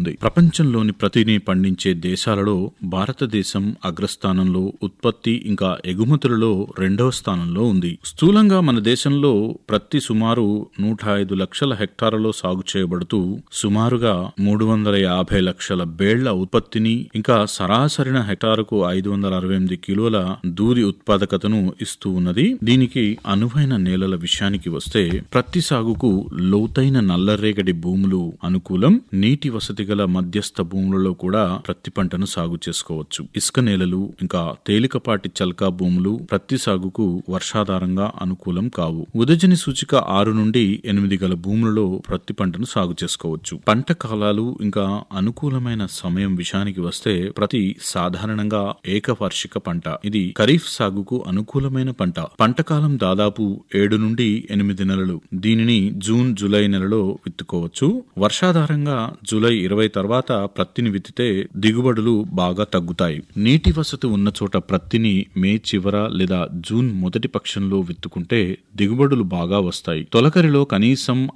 ఉంది ప్రపంచంలోని ప్రతిని పండించే దేశాలలో భారతదేశం అగ్రస్థానంలో ఉత్పత్తి ఇంకా ఎగుమతులలో రెండవ స్థానంలో ఉంది స్థూలంగా మన దేశంలో ప్రత్తి సుమారు నూట ఐదు లక్షల హెక్టార్లలో సాగు చేయబడుతూ సుమారుగా మూడు వందల యాభై లక్షల బేళ్ల ఉత్పత్తిని ఇంకా సరాసరిన హెక్టారుకు ఐదు వందల అరవై ఎనిమిది కిలోల దూది ఉత్పాదకతను ఇస్తూ ఉన్నది దీనికి అనువైన నేలల విషయానికి వస్తే ప్రత్తి సాగుకు లోతైన నల్లరేగడి భూములు అనుకూలం నీటి వసతి గల మధ్యస్థ భూములలో కూడా ప్రత్తి పంటను సాగు చేసుకోవచ్చు ఇసుక నేలలు ఇంకా తేలికపాటి చల్కా భూములు ప్రత్తి సాగుకు వర్షాధారంగా అనుకూలం కావు ఉదజని సూచిక ఆరు నుండి ఎనిమిది గల భూములలో ప్రత్తి పంటను సాగు చేసుకోవచ్చు పంట కాలాలు ఇంకా అనుకూలమైన సమయం విషయానికి వస్తే ప్రతి సాధారణంగా ఏకవార్షిక పంట ఇది ఖరీఫ్ సాగుకు అనుకూలమైన పంట పంట కాలం దాదాపు ఏడు నుండి ఎనిమిది నెలలు దీనిని జూన్ జూలై నెలలో విత్తుకోవచ్చు వర్షాధారంగా జూలై ఇరవై తర్వాత ప్రత్తిని విత్తితే దిగుబడులు బాగా తగ్గుతాయి నీటి వసతి ఉన్న చోట ప్రత్తిని మే చివర లేదా జూన్ మొదటి పక్షంలో విత్తుకుంటే దిగుబడులు బాగా వస్తాయి తొలకరిలో కనీసం